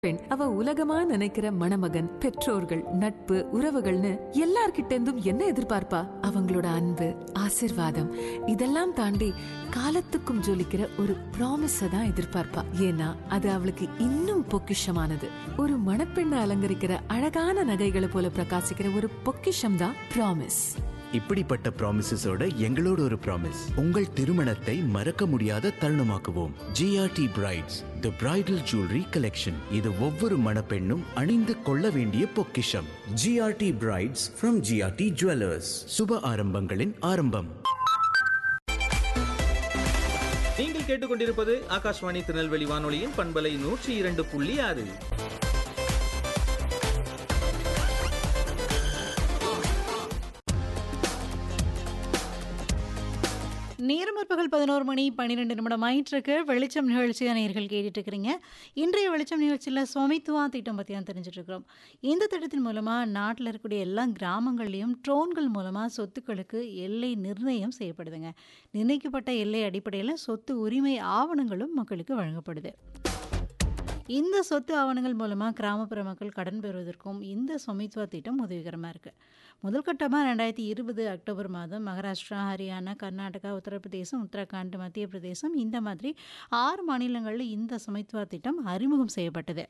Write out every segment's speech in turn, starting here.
பெண் அவ உலகமா நினைக்கிற மணமகன் பெற்றோர்கள் நட்பு உறவுகள்னு எல்லார்கிட்ட இருந்தும் என்ன எதிர்பார்ப்பா அவங்களோட அன்பு ஆசிர்வாதம் இதெல்லாம் தாண்டி காலத்துக்கும் ஜொலிக்கிற ஒரு ப்ராமிஸ தான் எதிர்பார்ப்பா ஏன்னா அது அவளுக்கு இன்னும் பொக்கிஷமானது ஒரு மணப்பெண்ணை அலங்கரிக்கிற அழகான நகைகளை போல பிரகாசிக்கிற ஒரு பொக்கிஷம் தான் ப்ராமிஸ் இப்படிப்பட்ட ப்ராமிசஸோட எங்களோட ஒரு ப்ராமிஸ் உங்கள் திருமணத்தை மறக்க முடியாத தருணமாக்குவோம் GRT brides the bridal jewellery collection இது ஒவ்வொரு மணப்பெண்ணும் அணிந்து கொள்ள வேண்டிய பொக்கிஷம் GRT brides from GRT jewellers சுப ஆரம்பங்களின் ஆரம்பம் நீங்கள் கேட்டுக்கொண்டிருப்பது ஆகாஷ்வாணி திருநெல்வேலி வானொலியின் பண்பலை நூற்றி இரண்டு புள்ளி ஆறு நேரம் முற்பகல் பதினோரு மணி பன்னிரெண்டு நிமிடம் ஆயிட்டிருக்கு வெளிச்சம் நிகழ்ச்சி நேயர்கள் கேட்டுட்டு இருக்கிறீங்க இன்றைய வெளிச்சம் நிகழ்ச்சியில் சுவாமித்துவா திட்டம் பற்றி தான் தெரிஞ்சுட்டு இருக்கிறோம் இந்த திட்டத்தின் மூலமாக நாட்டில் இருக்கக்கூடிய எல்லா கிராமங்கள்லேயும் ட்ரோன்கள் மூலமாக சொத்துக்களுக்கு எல்லை நிர்ணயம் செய்யப்படுதுங்க நிர்ணயிக்கப்பட்ட எல்லை அடிப்படையில் சொத்து உரிமை ஆவணங்களும் மக்களுக்கு வழங்கப்படுது இந்த சொத்து ஆவணங்கள் மூலமாக கிராமப்புற மக்கள் கடன் பெறுவதற்கும் இந்த சொமித்வா திட்டம் உதவிகரமாக இருக்குது முதல் கட்டமாக ரெண்டாயிரத்தி இருபது அக்டோபர் மாதம் மகாராஷ்டிரா ஹரியானா கர்நாடகா உத்தரப்பிரதேசம் உத்தரகாண்ட் மத்திய பிரதேசம் இந்த மாதிரி ஆறு மாநிலங்களில் இந்த சமத்துவா திட்டம் அறிமுகம் செய்யப்பட்டது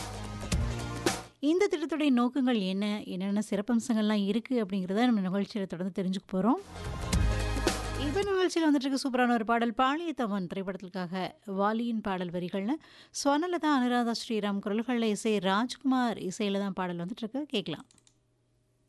இந்த திட்டத்துடைய நோக்கங்கள் என்ன என்னென்ன சிறப்பம்சங்கள்லாம் இருக்குது அப்படிங்கிறத நம்ம நிகழ்ச்சியில் தொடர்ந்து தெரிஞ்சுக்க போகிறோம் இப்போ நிகழ்ச்சியில் வந்துட்டு இருக்க சூப்பரான ஒரு பாடல் பாளியத்தவன் திரைப்படத்திற்காக வாலியின் பாடல் வரிகள்னு ஸ்வர்ணலதா அனுராதா ஸ்ரீராம் குரல்களில் இசை ராஜ்குமார் இசையில் தான் பாடல் வந்துட்டு இருக்கு கேட்கலாம்